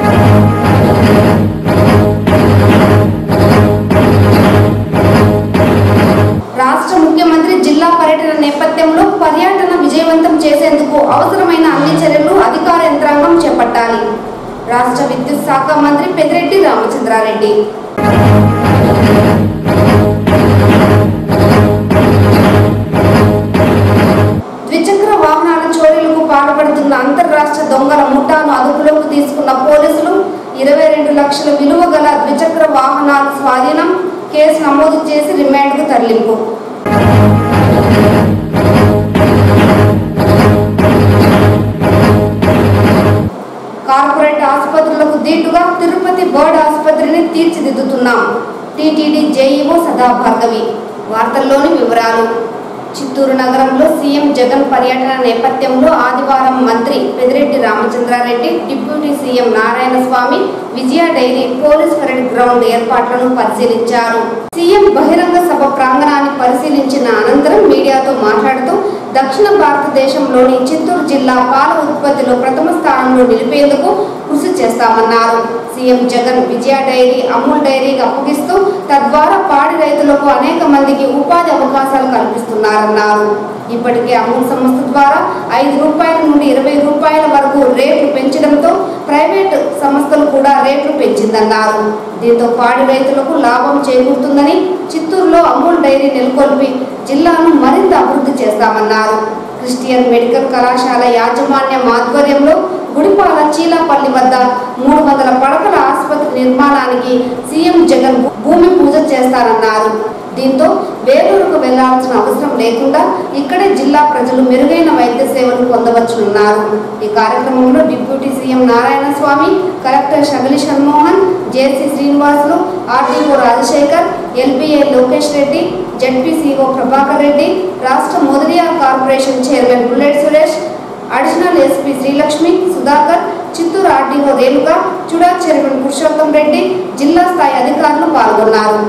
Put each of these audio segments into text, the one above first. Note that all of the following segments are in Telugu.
రాష్ట్ర ముఖ్యమంత్రి జిల్లా పర్యటన నేపథ్యంలో పర్యటన విజయవంతం చేసేందుకు అవసరమైన అన్ని చర్యలు అధికార యంత్రాంగం చేపట్టాలి రాష్ట్ర విద్యుత్ శాఖ మంత్రి పెద్దిరెడ్డి రామచంద్రారెడ్డి ద్విచక్ర వాహనాల చోరీలకు పాల్పడుతున్న అంతర్రాష్ట్ర దొంగల ముఠాను అదుపులోకి తీసుకున్న పోలీసులు ఇరవై రెండు లక్షల విలువ గల ద్విచక్ర వాహనాల స్వాధీనం కేసు నమోదు చేసి రిమాండ్కు తరలింపు కార్పొరేట్ ఆసుపత్రులకు దీటుగా తిరుపతి బర్డ్ ఆసుపత్రిని తీర్చిదిద్దుతున్నాం టీటీడీ జేఈఓ సదా భార్గవి వార్తల్లోని వివరాలు చిత్తూరు నగరంలో సీఎం జగన్ పర్యటన నేపథ్యంలో ఆదివారం మంత్రి Peddireddy Ramachandra Reddy deputy CM Narayana Swamy Vijaya dairy police parade ground ఏర్పాట్లను పరిశీలించారు సీఎం బహిరంగ సభ ప్రాంగణాన్ని పరిశీలించిన అనంతరం మీడియాతో మాట్లాడుతూ దక్షిణ భారతదేశంలోని చిత్తూరు జిల్లా పాల ఉత్పత్తిలో ప్రథమ స్థానంలో నిలిపేందుకు కృషి చేస్తామన్నారు సీఎం జగన్ విజయ డైరీ అమూల్ డైరీకి అప్పగిస్తూ తద్వారా పాడి రైతులకు అనేక మందికి ఉపాధి అవకాశాలు కల్పిస్తున్నారన్నారు ఇప్పటికే అమూల్ సంస్థ ద్వారా ఐదు రూపాయల నుండి ఇరవై రూపాయల వరకు రేట్లు పెంచడంతో ప్రైవేట్ సంస్థలు కూడా రేట్లు పెంచిందన్నారు దీంతో పాడి రైతులకు లాభం చేకూరుతుందని చిత్తూరులో అమూల్ డైరీ నెలకొల్పి జిల్లాను మరింత అభివృద్ధి చేస్తామన్నారు క్రిస్టియన్ మెడికల్ కళాశాల యాజమాన్యం ఆధ్వర్యంలో గుడిపాల చీలాపల్లి వద్ద మూడు వందల పడకల ఆసుపత్రి నిర్మాణానికి సీఎం జగన్ భూమి పూజ చేస్తారన్నారు దీంతో వేలూరుకు వెళ్లాల్సిన అవసరం లేకుండా ఇక్కడే జిల్లా ప్రజలు మెరుగైన వైద్య సేవలు పొందవచ్చున్నారు ఈ కార్యక్రమంలో deputy CM Narayana Swamy collector Shagili Shanmohan JC Srinivasulu RDO Rajasekhar LBI Lokesh Reddy ZPCO Prabhakar Reddy రాష్ట్ర Mudaliar corporation chairman Bullet Suresh additional SP Srilakshmi Sudhakar Chittoor RDO Renuka CUDA chairman Purushottam Reddy జిల్లా స్థాయి అధికారులు పాల్గొన్నారు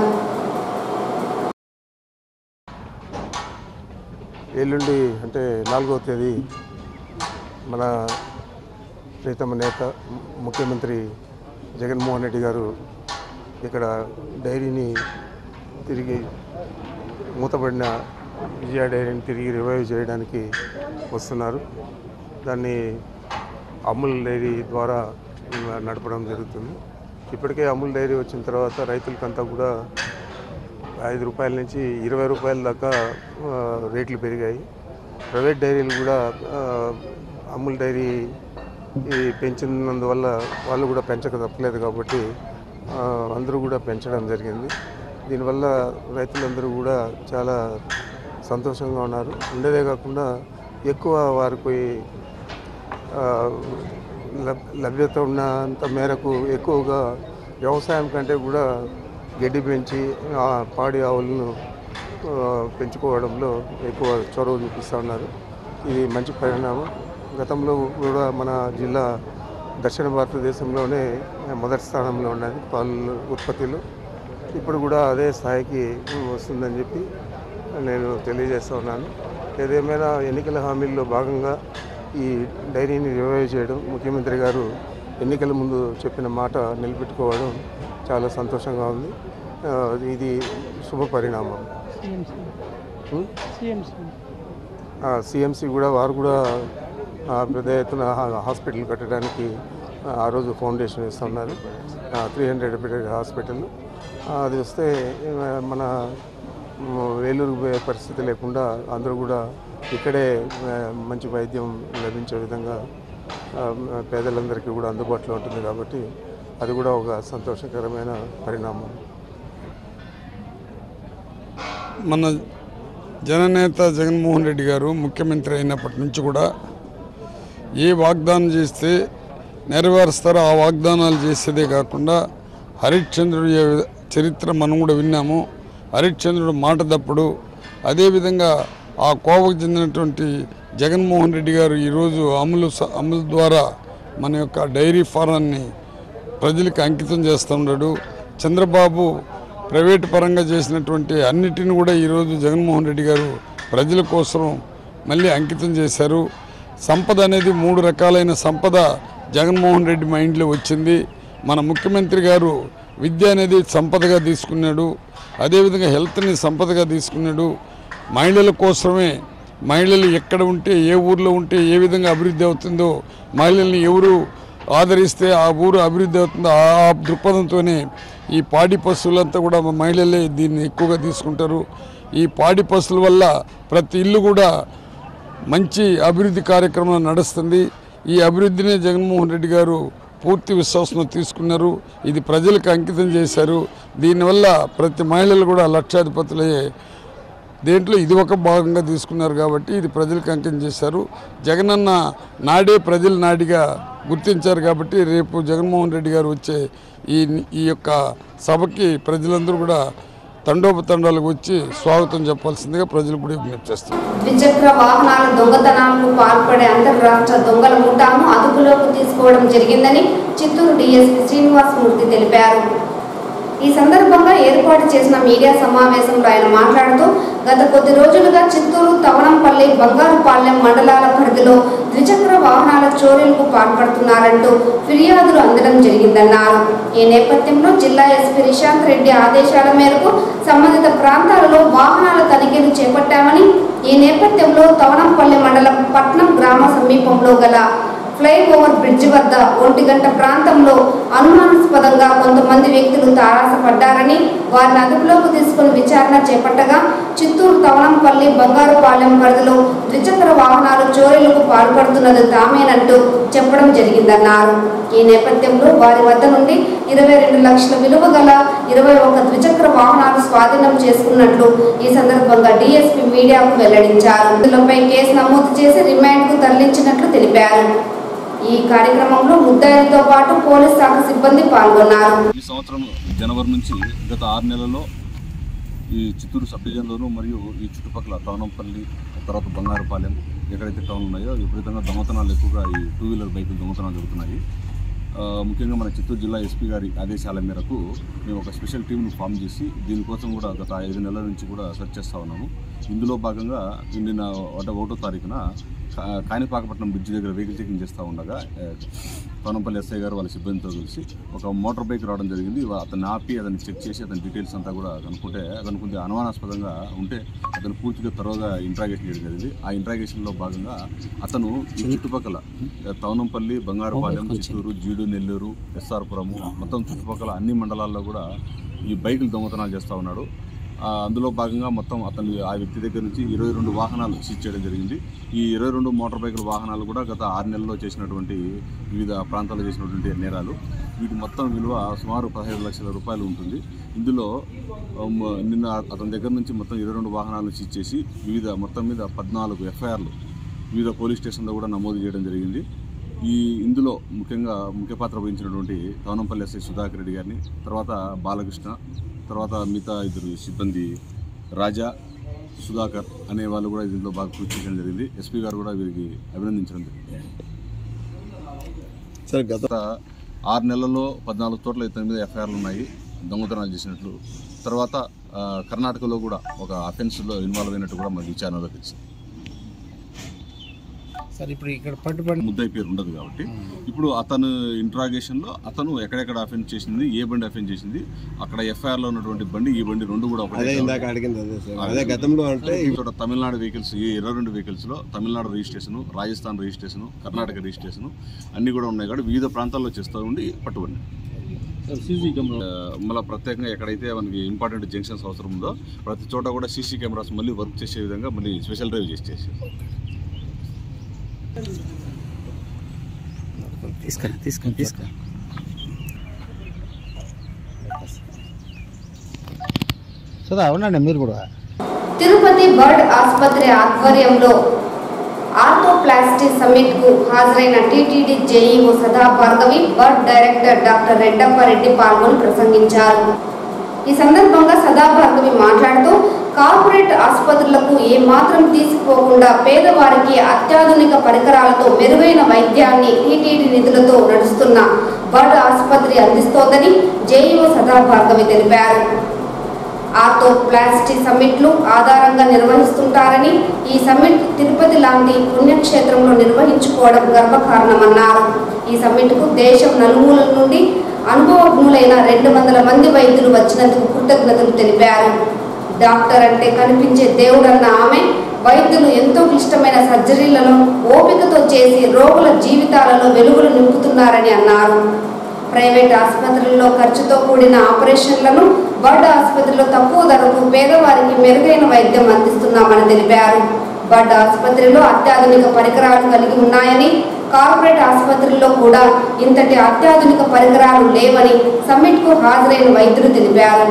ఎల్లుండి అంటే నాలుగవ తేదీ మన ప్రీతమ నేత ము- ముఖ్యమంత్రి జగన్మోహన్ రెడ్డి గారు ఇక్కడ డైరీని తిరిగి మూతపడిన విజయ డైరీని తిరిగి రివైవ్ చేయడానికి వస్తున్నారు దాన్ని అమూల్ డైరీ ద్వారా న- నడపడం జరుగుతుంది ఇప్పటికే అమూల్ డైరీ వచ్చిన తర్వాత రైతులకంతా కూడా ఐదు రూపాయల నుంచి ఇరవై రూపాయల దాకా ఆ, రేట్లు పెరిగాయి ప్రైవేట్ డైరీలు కూడా ఆ, అమూల్ డైరీ ఈ పెంచినందువల్ల వాళ్ళు కూడా పెంచక తప్పలేదు కాబట్టి ఆ, అందరూ కూడా పెంచడం జరిగింది దీనివల్ల రైతులందరూ కూడా చాలా సంతోషంగా ఉన్నారు ఉండేదే కాకుండా ఎక్కువ వారికి ఆ, లబ్- లభ్యత ఉన్నంత మేరకు ఎక్కువగా వ్యవసాయం కంటే కూడా గడ్డి పెంచి ఆ పాడి ఆవులను ఆ, పెంచుకోవడంలో ఎక్కువ చొరవ చూపిస్తూ ఉన్నారు ఇది మంచి పరిణామం గతంలో కూడా మన జిల్లా దక్షిణ భారతదేశంలోనే మొదటి స్థానంలో ఉన్నది పాలు ఉత్పత్తిలో ఇప్పుడు కూడా అదే స్థాయికి వస్తుందని చెప్పి నేను తెలియజేస్తూ ఉన్నాను ఏదేమైనా ఎన్నికల హామీల్లో భాగంగా ఈ డైరీని రివైవ్ చేయడం ముఖ్యమంత్రి గారు ఎన్నికల ముందు చెప్పిన మాట నిలబెట్టుకోవడం చాలా సంతోషంగా ఉంది ఆ, ఇది శుభ పరిణామం ఉం? ఆ, సిఎంసి కూడా వారు కూడా ఆ, పెద్ద ఎత్తున హా- హాస్పిటల్ కట్టడానికి ఆ, ఆ రోజు ఫౌండేషన్ ఇస్తున్నారు త్రీ హండ్రెడ్ బెడెడ్ హాస్పిటల్ ఆ, అది వస్తే ఆ, మన మ్, వేలూరు పోయే పరిస్థితి లేకుండా అందరూ కూడా ఇక్కడే ఆ, మంచి వైద్యం లభించే విధంగా ఆ, పేదలందరికీ కూడా అందుబాటులో ఉంటుంది కాబట్టి అది కూడా ఒక సంతోషకరమైన పరిణామం మన జననేత జగన్మోహన్ రెడ్డి గారు ముఖ్యమంత్రి అయినప్పటి నుంచి కూడా ఏ వాగ్దానం చేస్తే నెరవేరుస్తారో ఆ వాగ్దానాలు చేసేదే కాకుండా హరిశ్చంద్రుడి చరిత్ర మనం కూడా విన్నాము హరిశ్చంద్రుడు మాట తప్పుడు అదేవిధంగా ఆ కోవకు చెందినటువంటి జగన్మోహన్ రెడ్డి గారు ఈరోజు అమలు స- అమలు ద్వారా మన యొక్క డైరీ ఫారాన్ని ప్రజలకు అంకితం చేస్తున్నాడు చంద్రబాబు ప్రైవేట్ పరంగా చేసినటువంటి అన్నిటిని కూడా ఈరోజు జగన్మోహన్ రెడ్డి గారు ప్రజల కోసం మళ్ళీ అంకితం చేశారు సంపద అనేది మూడు రకాలైన సంపద జగన్మోహన్ రెడ్డి మైండ్లో వచ్చింది మన ముఖ్యమంత్రి గారు విద్య అనేది సంపదగా తీసుకున్నాడు అదేవిధంగా హెల్త్ని సంపదగా తీసుకున్నాడు మహిళల కోసమే మహిళలు ఎక్కడ ఉంటే ఏ ఊర్లో ఉంటే ఏ విధంగా అభివృద్ధి అవుతుందో మహిళల్ని ఎవరు ఆదరిస్తే ఆ ఊరు అభివృద్ధి అవుతుందో ఆ దృక్పథంతోనే ఈ పాడి పశువులంతా కూడా మా మహిళలే దీన్ని ఎక్కువగా తీసుకుంటారు ఈ పాడి పశువుల వల్ల ప్రతి ఇల్లు కూడా మంచి అభివృద్ధి కార్యక్రమం నడుస్తుంది ఈ అభివృద్ధిని జగన్మోహన్ రెడ్డి గారు పూర్తి విశ్వాసంలో తీసుకున్నారు ఇది ప్రజలకు అంకితం చేశారు దీనివల్ల ప్రతి మహిళలు కూడా లక్షాధిపతులయ్యే దేంట్లో ఇది ఒక భాగంగా తీసుకున్నారు కాబట్టి ఇది ప్రజలకు అంకితం చేశారు జగనన్న నాడే ప్రజల నాడిగా గుర్తించారు కాబట్టి రేపు జగన్మోహన్ రెడ్డి గారు వచ్చే ఈ ఈ యొక్క సభకి ప్రజలందరూ కూడా తండోపతండాలకు వచ్చి స్వాగతం చెప్పాల్సిందిగా ప్రజలు కూడా విజ్ఞప్తి చేస్తారు ద్విచక్ర వాహనాల దొంగతనాలకు పాల్పడే అంతర్రాష్ట్ర దొంగల ముఠాను అదుపులోకి తీసుకోవడం జరిగిందని చిత్తూరు డీఎస్పీ శ్రీనివాసమూర్తి తెలిపారు ఈ సందర్భంగా ఏర్పాటు చేసిన మీడియా సమావేశంలో ఆయన మాట్లాడుతూ గత కొద్ది రోజులుగా చిత్తూరు తవణంపల్లి బంగారుపాలెం మండలాల పరిధిలో ద్విచక్ర వాహనాల చోరీలకు పాల్పడుతున్నారంటూ ఫిర్యాదులు అందడం జరిగిందన్నారు ఈ నేపథ్యంలో జిల్లా ఎస్పీ నిశాంత్ రెడ్డి ఆదేశాల మేరకు సంబంధిత ప్రాంతాలలో వాహనాల తనిఖీలు చేపట్టామని ఈ నేపథ్యంలో తవణంపల్లి మండలం పట్నం గ్రామ సమీపంలో గల ఫ్లైఓవర్ బ్రిడ్జి వద్ద ఒంటి గంట ప్రాంతంలో అనుమానాస్పదంగా కొంతమంది వ్యక్తులు తారాసపడ్డారని వారిని అదుపులోకి తీసుకుని విచారణ చేపట్టగా చిత్తూరు తవణంపల్లి బంగారుపాలెం పరిధిలో ద్విచక్ర వాహనాలు చోరీలకు పాల్పడుతున్నది తామేనంటూ చెప్పడం జరిగిందన్నారు ఈ నేపథ్యంలో వారి వద్ద నుండి ఇరవై రెండు లక్షల విలువ గల ఇరవై ఒక ద్విచక్ర వాహనాలు స్వాధీనం చేసుకున్నట్లు ఈ సందర్భంగా డీఎస్పీ మీడియాకు వెల్లడించారు ఇందులోపై కేసు నమోదు చేసి రిమాండ్కు తరలించినట్లు తెలిపారు ఈ కార్యక్రమంలో ముద్దాయిలతో పాటు పోలీస్ శాఖ సిబ్బంది పాల్గొన్నారు ఈ సంవత్సరం జనవరి నుంచి గత ఆరు నెలల్లో ఈ చిత్తూరు సబ్ డివిజన్లోను మరియు ఈ చుట్టుపక్కల టౌనంపల్లి తర్వాత బంగారుపాలెం ఎక్కడైతే టౌన్ ఉన్నాయో విపరీతంగా దొంగతనాలు ఎక్కువగా ఈ టూ వీలర్ బైకులు దొంగతనాలు జరుగుతున్నాయి ఆ, ముఖ్యంగా మన చిత్తూరు జిల్లా ఎస్పీ గారి ఆదేశాల మేరకు మేము ఒక స్పెషల్ టీంను ఫామ్ చేసి దీనికోసం కూడా గత ఐదు నెలల నుంచి కూడా సెర్చ్ చేస్తూ ఉన్నాము ఇందులో భాగంగా నిన్న ఒకటో ఒకటో తారీఖున కా- కాణిపాకపట్నం బ్రిడ్జ్ దగ్గర వెహికల్ చెకింగ్ చేస్తూ ఉండగా ఆ, తోనంపల్లి ఎస్ఐ గారు వాళ్ళ సిబ్బందితో కలిసి ఒక మోటార్ బైక్ రావడం జరిగింది వా- అతన్ని ఆపి అతన్ని చెక్ చేసి అతని డీటెయిల్స్ అంతా కూడా కనుక్కుంటే అతను కొంచెం అనుమానాస్పదంగా ఉంటే అతను పూర్తిగా త్వరగా ఇంట్రాగేషన్ చేయడం జరిగింది ఆ ఇంట్రాగేషన్లో భాగంగా అతను ఈ చుట్టుపక్కల ఆ, తవనంపల్లి బంగారుపాలెం చిత్తూరు జీడు నెల్లూరు ఎస్ఆర్పురము మొత్తం చుట్టుపక్కల అన్ని మండలాల్లో కూడా ఈ బైకులు దొంగతనాలు చేస్తూ ఉన్నాడు ఆ, అందులో భాగంగా మొత్తం అతను ఆ వ్యక్తి దగ్గర నుంచి ఇరవై రెండు వాహనాలు సీజ్ చేయడం జరిగింది ఈ ఇరవై రెండు మోటార్ బైకుల వాహనాలు కూడా గత ఆరు నెలల్లో చేసినటువంటి వివిధ ప్రాంతాల్లో చేసినటువంటి నేరాలు వీటి మొత్తం విలువ సుమారు పదహైదు లక్షల రూపాయలు ఉంటుంది ఇందులో ఉమ్, నిన్న అతని దగ్గర నుంచి మొత్తం ఇరవై రెండు వాహనాలను సీజ్ చేసి వివిధ మొత్తం మీద పద్నాలుగు ఎఫ్ఐఆర్లు వివిధ పోలీస్ స్టేషన్లో కూడా నమోదు చేయడం జరిగింది ఈ ఇందులో ముఖ్యంగా ముఖ్య పాత్ర వహించినటువంటి తవనంపల్లి ఎస్ఐ సుధాకర్ రెడ్డి గారిని తర్వాత బాలకృష్ణ తర్వాత మిగతా ఇద్దరు సిబ్బంది రాజా సుధాకర్ అనే వాళ్ళు కూడా దీంట్లో బాగా కృషి చేయడం జరిగింది ఎస్పీ గారు కూడా వీరికి అభినందించడం జరిగింది సార్ గత గత ఆరు నెలల్లో పద్నాలుగు చోట్ల ఇతని మీద ఎఫ్ఐఆర్లు ఉన్నాయి దొంగతనాలు చేసినట్లు తర్వాత ఆ, కర్ణాటకలో కూడా ఒక అఫెన్స్లో ఇన్వాల్వ్ అయినట్టు కూడా మనకి విచారణలో తెలిసింది సార్ ఇప్పుడు ఇక్కడ పట్టుబడి ముద్దాయి పేరు ఉండదు కాబట్టి ఇప్పుడు అతను ఇంట్రాగేషన్లో అతను ఎక్కడెక్కడ అఫెన్స్ చేసింది ఏ బండి అఫెన్స్ చేసింది అక్కడ ఎఫ్ఐఆర్లో ఉన్నటువంటి బండి ఈ బండి రెండు కూడా ఒకటే అదే ఇందాక అడిగింది అదే సార్ అదే గతంలో అంటే ఈ చోట తమిళనాడు వెహికల్స్ ఈ ఇరవై రెండు వెహికల్స్లో Tamil Nadu registration Rajasthan registration Karnataka registration అన్నీ కూడా ఉన్నాయి కాబట్టి వివిధ ప్రాంతాల్లో చేస్తూ ఉండి పట్టుబడి మళ్ళీ ప్రత్యేకంగా ఎక్కడైతే మనకి ఇంపార్టెంట్ జంక్షన్స్ అవసరం ఉందో ప్రతి చోట కూడా సీసీ కెమెరాస్ మళ్ళీ వర్క్ చేసే విధంగా మళ్ళీ స్పెషల్ డ్రైవ్ చేసి చేసి తీసుకురా తీసుకురా తీసుకురా సదా అవునండి మీరు కూడా తిరుపతి బర్డ్ ఆసుపత్రి ఆధ్వర్యంలో ఆర్థోప్లాస్టీ సమ్మిట్ కు హాజరైన TTD JEO Sada Bhargavi BIRD director doctor Reddappa Reddy పాల్గొని ప్రసంగించారు ఈ సందర్భంగా సదా భార్గవి మాట్లాడుతూ కార్పొరేట్ ఆసుపత్రులకు ఏ మాత్రం తీసిపోకుండా పేదవారికి అత్యాధునిక పరికరాలతో మెరుగైన వైద్యాన్ని టీటీడీ నిధులతో నడుస్తున్న బర్డ్ ఆసుపత్రి అందిస్తోందని జేఈఓ సదా భార్గవి తెలిపారు ఆర్థోప్లాస్టీ సమ్మిట్లు ఆధారంగా నిర్వహిస్తుంటారని ఈ సమ్మిట్ తిరుపతి లాంటి పుణ్యక్షేత్రంలో నిర్వహించుకోవడం గర్వకారణమన్నారు ఈ సమ్మిట్కు దేశం నలుమూలల నుండి అనుభవజ్ఞులైన రెండు వందల మంది వైద్యులు వచ్చినందుకు కృతజ్ఞతలు తెలిపారు డాక్టర్ అంటే కనిపించే దేవుడన్న ఆమె వైద్యులు ఎంతో క్లిష్టమైన సర్జరీలను ఓపికతో చేసి రోగుల జీవితాలలో వెలుగులు నింపుతున్నారని అన్నారు ప్రైవేట్ ఆసుపత్రుల్లో ఖర్చుతో కూడిన ఆపరేషన్లను బర్డ్ ఆసుపత్రిలో తక్కువ ధరకు పేదవారికి మెరుగైన వైద్యం అందిస్తున్నామని తెలిపారు బర్డ్ ఆసుపత్రిలో అత్యాధునిక పరికరాలు కలిగి ఉన్నాయని కార్పొరేట్ ఆసుపత్రుల్లో కూడా ఇంతటి అత్యాధునిక పరికరాలు లేవని సమ్మిట్కు హాజరైన వైద్యులు తెలిపారు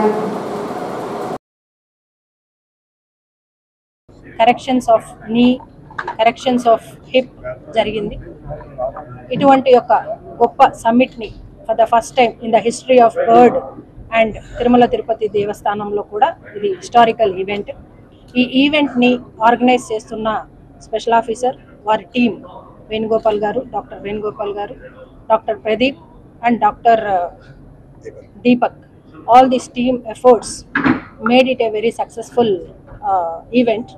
corrections of knee corrections of hip జరిగింది ఇటువంటి యొక్క గొప్ప సమ్మిట్ని for the first time in the history of BIRD and Tirumala Tirupati దేవస్థానంలో కూడా ఇది హిస్టారికల్ ఈవెంట్ ఈ ఈవెంట్ని ఆర్గనైజ్ చేస్తున్న స్పెషల్ ఆఫీసర్ వారి టీం వేణుగోపాల్ గారు డాక్టర్ వేణుగోపాల్ గారు doctor Pradeep and doctor Deepak all this team efforts made it a very successful event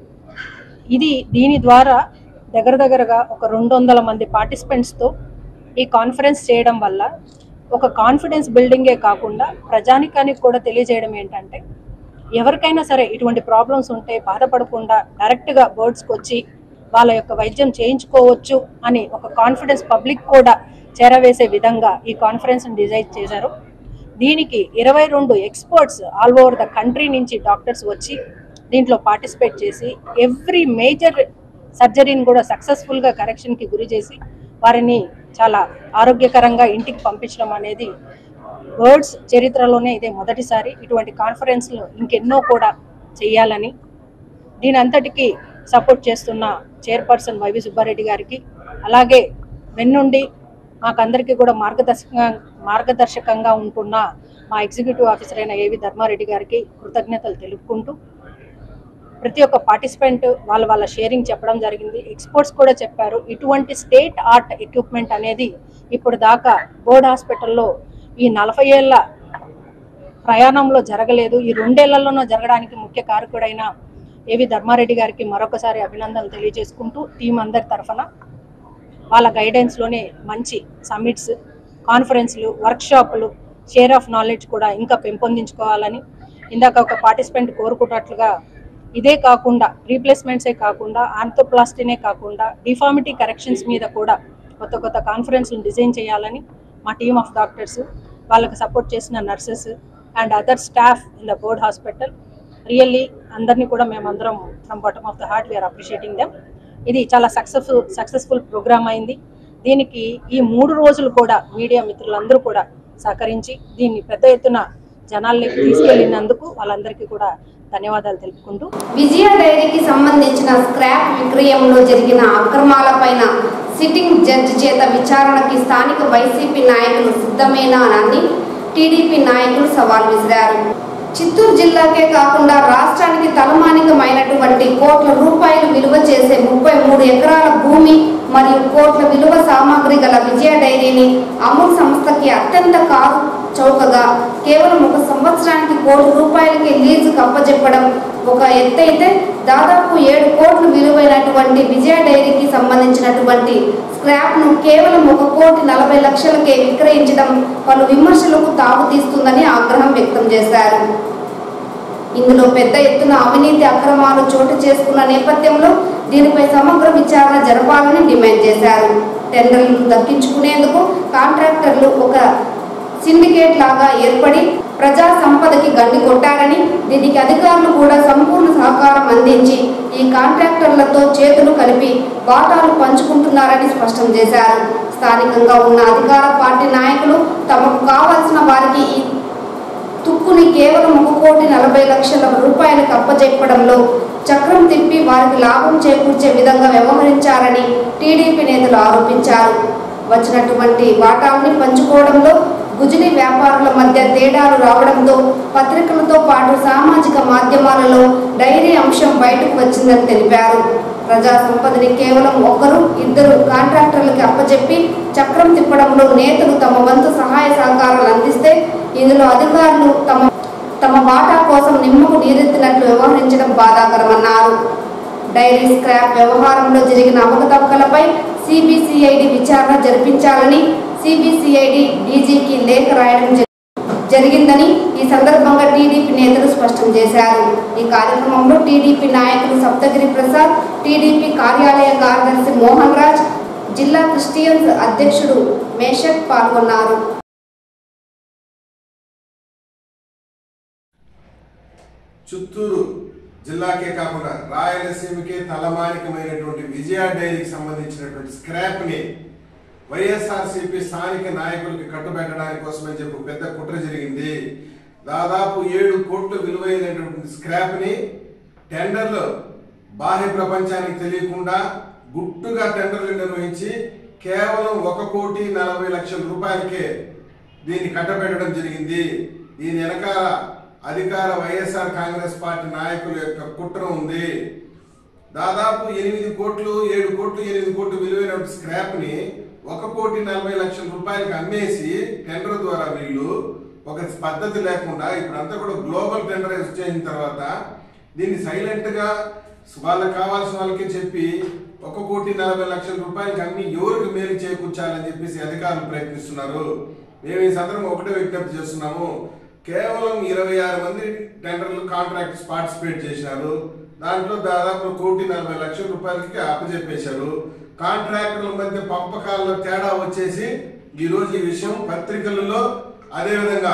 ఇది దీని ద్వారా దగ్గర దగ్గరగా ఒక రెండు వందల మంది పార్టిసిపెంట్స్తో ఈ కాన్ఫరెన్స్ చేయడం వల్ల ఒక కాన్ఫిడెన్స్ బిల్డింగే కాకుండా ప్రజానికానికి కూడా తెలియజేయడం ఏంటంటే ఎవరికైనా సరే ఇటువంటి ప్రాబ్లమ్స్ ఉంటే బాధపడకుండా డైరెక్ట్గా బర్డ్స్కి వచ్చి వాళ్ళ యొక్క వైద్యం చేయించుకోవచ్చు అని ఒక కాన్ఫిడెన్స్ పబ్లిక్ కూడా చేరవేసే విధంగా ఈ కాన్ఫరెన్స్ని డిజైన్ చేశారు దీనికి ఇరవై రెండు experts all over the country నుంచి డాక్టర్స్ వచ్చి దీంట్లో పార్టిసిపేట్ చేసి ఎవ్రీ మేజర్ సర్జరీని కూడా సక్సెస్ఫుల్గా కరెక్షన్కి గురి చేసి వారిని చాలా ఆరోగ్యకరంగా ఇంటికి పంపించడం అనేది బర్డ్స్ చరిత్రలోనే ఇదే మొదటిసారి ఇటువంటి కాన్ఫరెన్స్లు ఇంకెన్నో కూడా చేయాలని దీని అంతటికీ సపోర్ట్ చేస్తున్న చైర్పర్సన్ వైవి సుబ్బారెడ్డి గారికి అలాగే వెన్నుండి మాకందరికీ కూడా మార్గదర్శకంగా మార్గదర్శకంగా ఉంటున్న మా ఎగ్జిక్యూటివ్ ఆఫీసర్ అయిన ఏవి ధర్మారెడ్డి గారికి కృతజ్ఞతలు తెలుపుకుంటూ ప్రతి ఒక్క పార్టిసిపెంట్ వాళ్ళ వాళ్ళ షేరింగ్ చెప్పడం జరిగింది ఎక్స్పర్ట్స్ కూడా చెప్పారు ఇటువంటి స్టేట్ ఆర్ట్ ఎక్విప్మెంట్ అనేది ఇప్పుడు దాకా బోర్డ్ హాస్పిటల్లో ఈ నలభై ఏళ్ళ ప్రయాణంలో జరగలేదు ఈ రెండేళ్లలోనూ జరగడానికి ముఖ్య కారకుడైన ఏవి ధర్మారెడ్డి గారికి మరొకసారి అభినందనలు తెలియజేసుకుంటూ టీం అందరి తరఫున వాళ్ళ గైడెన్స్లోనే మంచి సమ్మిట్స్ కాన్ఫరెన్స్లు వర్క్షాపులు షేర్ ఆఫ్ నాలెడ్జ్ కూడా ఇంకా పెంపొందించుకోవాలని ఇందాక ఒక పార్టిసిపెంట్ కోరుకున్నట్లుగా ఇదే కాకుండా రీప్లేస్మెంట్సే కాకుండా ఆర్థోప్లాస్టీనే కాకుండా డిఫార్మిటీ కరెక్షన్స్ మీద కూడా కొత్త కొత్త కాన్ఫరెన్స్లు డిజైన్ చేయాలని మా టీమ్ ఆఫ్ డాక్టర్స్ వాళ్ళకి సపోర్ట్ చేసిన nurses and other staff in the board hospital really అందరినీ కూడా మేమందరం from bottom of the heart we're appreciating them ఇది చాలా సక్సెస్ఫుల్ సక్సెస్ఫుల్ ప్రోగ్రామ్ అయింది దీనికి ఈ మూడు రోజులు కూడా మీడియా మిత్రులందరూ కూడా సహకరించి దీన్ని పెద్ద ఎత్తున జనాల్లోకి తీసుకెళ్ళినందుకు వాళ్ళందరికీ కూడా ధన్యవాదాలు తెలుపుకుంటూ విజయ డైరీకి సంబంధించిన స్క్రాప్ విక్రయంలో జరిగిన అక్రమాలపైన సిట్టింగ్ జడ్జి చేత విచారణకి స్థానిక వైసీపీ నాయకులు సిద్ధమేనా అని టీడీపీ నాయకులు సవాల్ విసిరారు చిత్తూరు జిల్లాకే కాకుండా రాష్ట్రానికి తలమానికమైనటువంటి కోట్ల రూపాయలు విలువ చేసే ముప్పై మూడు ఎకరాల భూమి మరియు కోట్ల విలువ సామాగ్రి గల విజయ డైరీని అమూల్ సంస్థకి అత్యంత కారు చౌకగా కేవలం ఒక సంవత్సరానికి కోటి రూపాయలకి లీజు కప్పజెప్పడం ఒక ఎత్తైతే దాదాపు ఏడు కోట్లు విలువైనటువంటి విజయ డైరీకి సంబంధించినటువంటి స్క్రాప్ను కేవలం ఒక కోటి నలభై లక్షలకే విక్రయించడం పలు విమర్శలకు తాగుతీస్తుందని ఆగ్రహం వ్యక్తం చేశారు ఇందులో పెద్ద ఎత్తున అవినీతి అక్రమాలు చోటు చేసుకున్న నేపథ్యంలో దీనిపై సమగ్ర విచారణ జరపాలని డిమాండ్ చేశారు టెండర్లను దక్కించుకునేందుకు కాంట్రాక్టర్లు ఒక సిండికేట్ లాగా ఏర్పడి ప్రజా సంపదకి గండి కొట్టారని దీనికి అధికారులు కూడా సంపూర్ణ సహకారం అందించి ఈ కాంట్రాక్టర్లతో చేతులు కలిపి వాటాలు పంచుకుంటున్నారని స్పష్టం చేశారు స్థానికంగా ఉన్న అధికార పార్టీ నాయకులు తమకు కావాల్సిన వారికి ఈ తుక్కుని కేవలం ఒక కోటి నలభై లక్షల రూపాయలకు అప్పచెప్పడంలో చక్రం తిప్పి వారికి లాభం చేకూర్చే విధంగా వ్యవహరించారని టీడీపీ నేతలు ఆరోపించారు వచ్చినటువంటి వాటాల్ని పంచుకోవడంలో గుజలి వ్యాపారుల మధ్య తేడాలు రావడంతో పత్రికలతో పాటు సామాజిక మాధ్యమాలలో డైరీ అంశం బయటకు వచ్చిందని తెలిపారు ప్రజా సంపదని కేవలం ఒకరు ఇద్దరు కాంట్రాక్టర్లకి అప్పచెప్పి చక్రం తిప్పడంలో నేతలు తమ వంతు సహాయ సహకారాలు అందిస్తే ఇందులో అధికారులు తమ తమ వాటా కోసం నిమ్మకు నీరెత్తినట్లు వ్యవహరించడం బాధాకరమన్నారు డైరీ స్క్రాప్ వ్యవహారంలో జరిగిన అవకతవకలపై సిబిసిఐడి విచారణ జరిపించాలని సిబిసిఐడి డీజీకి లేఖ రాయడం జరిగింది జరిగిందని ఈ సందర్భంగా టీడీపీ నేతలు స్పష్టం చేశారు ఈ కార్యక్రమంలో టీడీపీ నాయకులు సప్తగిరి ప్రసాద్ టీడీపీ కార్యాలయ కార్యదర్శి మోహన్ రాజ్ జిల్లా క్రిస్టియన్స్ అధ్యక్షుడు మేషక్ పాల్గొన్నారు చిత్తూరు జిల్లాకే కాకుండా రాయలసీమకే తలమానికమైనటువంటి విజయ డైరీకి సంబంధించినటువంటి స్క్రాప్ ని వైఎస్ఆర్సీపీ స్థానిక నాయకులకి కట్టుబెట్టడానికి కోసమని చెప్పి పెద్ద కుట్ర జరిగింది దాదాపు ఏడు కోట్ల విలువైనటువంటి స్క్రాప్ ని టెండర్లు బాహ్య ప్రపంచానికి తెలియకుండా గుట్టుగా టెండర్లు నిర్వహించి కేవలం ఒక కోటి నలభై లక్షల రూపాయలకే దీన్ని కట్టబెట్టడం జరిగింది దీని వెనకాల అధికార వైఎస్ఆర్ కాంగ్రెస్ పార్టీ నాయకుల యొక్క కుట్ర ఉంది దాదాపు ఎనిమిది కోట్లు ఏడు కోట్లు ఎనిమిది కోట్లు విలువైన స్క్రాప్ ని ఒక కోటి నలభై లక్షల రూపాయలకి అమ్మేసి టెండర్ ద్వారా వీళ్ళు ఒక పద్ధతి లేకుండా ఇప్పుడంతా కూడా గ్లోబల్ టెండర్ చేసిన తర్వాత దీన్ని సైలెంట్ గా వాళ్ళకి కావాల్సిన వాళ్ళకి చెప్పి ఒక కోటి నలభై లక్షల రూపాయలకి అమ్మి ఎవరికి మేలు చేకూర్చాలని చెప్పేసి అధికారులు ప్రయత్నిస్తున్నారు మేము ఈ సందర్భంగా ఒకటే విజ్ఞప్తి చేస్తున్నాము కేవలం ఇరవై ఆరు మంది టెండర్లు కాంట్రాక్ట్స్ పార్టిసిపేట్ చేశారు దాంట్లో దాదాపు కోటి నలభై లక్షల రూపాయలకి అప్పచెప్పేశారు కాంట్రాక్టర్ల మధ్య పంపకాల్లో తేడా వచ్చేసి ఈ రోజు ఈ విషయం పత్రికలలో అదేవిధంగా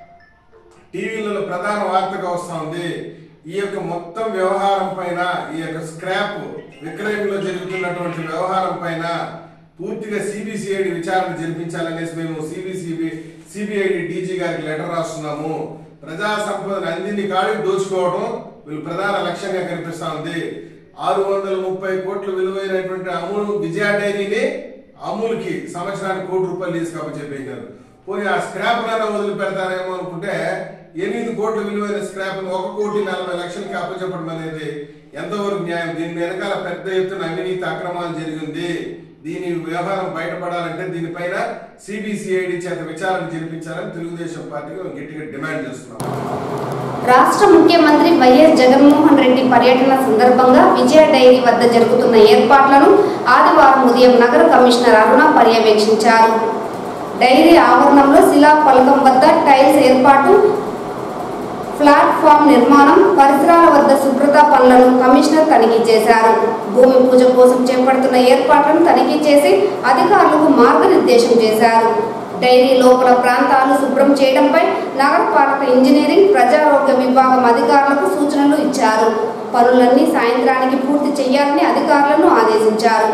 టీవీలలో ప్రధాన వార్తగా వస్తా ఉంది ఈ యొక్క మొత్తం వ్యవహారం పైన ఈ యొక్క స్క్రాప్ విక్రయంలో జరుగుతున్నటువంటి వ్యవహారం పైన పూర్తిగా సిబిసిఐడి విచారణ జరిపించాలనేసి మేము సిబిసిబి సిబిఐడి డీజీ గారికి లెటర్ రాస్తున్నాము ప్రజా సంపదను అందిని కాడికి దోచుకోవడం వీళ్ళు ప్రధాన లక్ష్యంగా కనిపిస్తా ఉంది ఆరు వందల ముప్పై కోట్ల విలువైనటువంటి అమూల్ విజయ డైరీని అమూల్కి సంవత్సరానికి కోటి రూపాయలు తీసుకు చెప్పేశారు పోనీ ఆ స్క్రాప్ నైనా వదిలి పెడతారేమో అనుకుంటే ఎనిమిది కోట్ల విలువైన స్క్రాప్ ఒక కోటి నలభై లక్షలకి అప్పచెప్పడం అనేది ఎంతవరకు న్యాయం దీని వెనకాల పెద్ద ఎత్తున అవినీతి అక్రమాలు జరిగింది దీని వ్యవహారం బయటపడాలంటే దీనిపైన సిబిసిఐడి చేత విచారణ జరిపించాలని తెలుగుదేశం పార్టీకి మేము గట్టిగా డిమాండ్ చేస్తున్నాం రాష్ట్ర ముఖ్యమంత్రి వైఎస్ జగన్మోహన్ రెడ్డి పర్యటన సందర్భంగా విజయ డైరీ వద్ద జరుగుతున్న ఏర్పాట్లను ఆదివారం ఉదయం నగర కమిషనర్ అరుణ పర్యవేక్షించారు డైరీ ఆవరణంలో శిలా ఫలకం వద్ద టైల్స్ ఏర్పాటు ప్లాట్ఫామ్ నిర్మాణం పరిసరాల వద్ద శుభ్రత పనులను కమిషనర్ తనిఖీ చేశారు భూమి పూజ కోసం చేపడుతున్న ఏర్పాట్లను తనిఖీ చేసి అధికారులకు మార్గనిర్దేశం చేశారు డైరీ లోపల ప్రాంతాలు శుభ్రం చేయడంపై నగరపాలక ఇంజనీరింగ్ ప్రజారోగ్య విభాగం అధికారులకు సూచనలు ఇచ్చారు పనులన్నీ సాయంత్రానికి పూర్తి చేయాలని అధికారులను ఆదేశించారు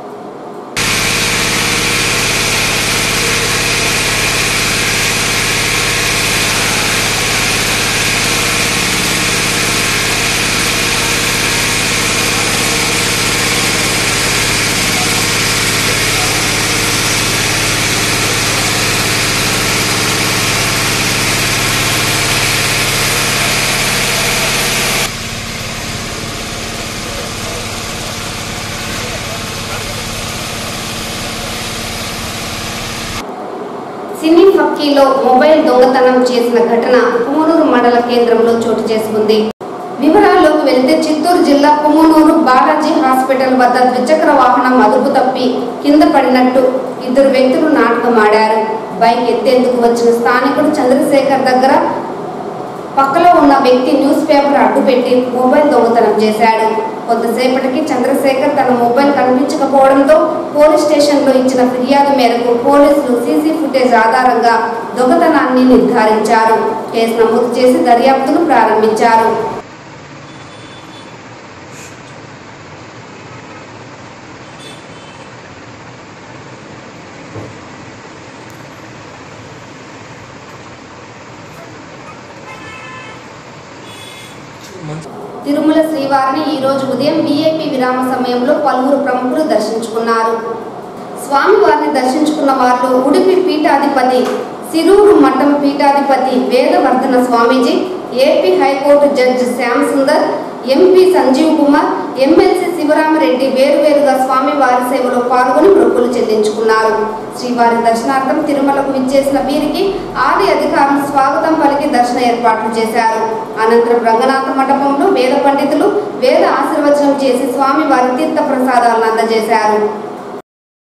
సినీ ఫక్కీలో మొబైల్ దొంగతనం చేసిన ఘటన పుంగనూరు మండల కేంద్రంలో చోటు చేసుకుంది వివరాల్లోకి వెళ్తే చిత్తూరు జిల్లా పుంగనూరు బాలాజీ హాస్పిటల్ వద్ద ద్విచక్ర వాహనం అదుపు తప్పి కింద పడినట్టు ఇద్దరు వ్యక్తులు నాటకం ఆడారు బైక్ ఎత్తేందుకు వచ్చిన స్థానికుడు చంద్రశేఖర్ దగ్గర పక్కలో ఉన్న వ్యక్తి న్యూస్ పేపర్ అడ్డుపెట్టి మొబైల్ దొంగతనం చేశాడు కొంతసేపటికి చంద్రశేఖర్ తన మొబైల్ కనిపించకపోవడంతో పోలీస్ స్టేషన్లో ఇచ్చిన ఫిర్యాదు మేరకు పోలీసులు సీసీ ఫుటేజ్ ఆధారంగా దొంగతనాన్ని నిర్ధారించారు కేసు నమోదు చేసి దర్యాప్తును ప్రారంభించారు తిరుమల శ్రీవారిని ఈ రోజు ఉదయం వీఐపీ విరామ సమయంలో పలువురు ప్రముఖులు దర్శించుకున్నారు స్వామివారిని దర్శించుకున్న వారిలో ఉడిపి పీఠాధిపతి సిరూరు మఠం పీఠాధిపతి వేదవర్ధన స్వామీజీ AP high court judge Shyam Sundar MP Sanjeev Kumar MLC Sivarama Reddy వేరువేరుగా స్వామివారి సేవలో పాల్గొని మొక్కులు చెల్లించుకున్నారు శ్రీవారి దర్శనార్థం తిరుమలకు విచ్చేసిన వీరికి ఆది అధికారులు స్వాగతం పలికి దర్శన ఏర్పాట్లు చేశారు అనంతరం రంగనాథ మండపంలో వేద పండితులు వేద ఆశీర్వచనం చేసి స్వామివారి తీర్థ ప్రసాదాలను అందజేశారు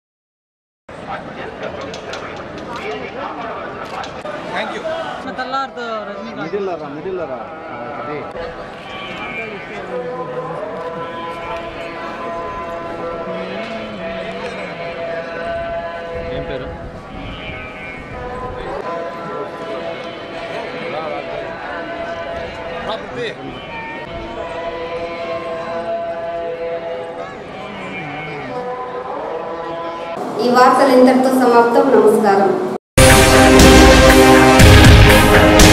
ఈ వార్తలు ఇంతటితో సమాప్తం నమస్కారం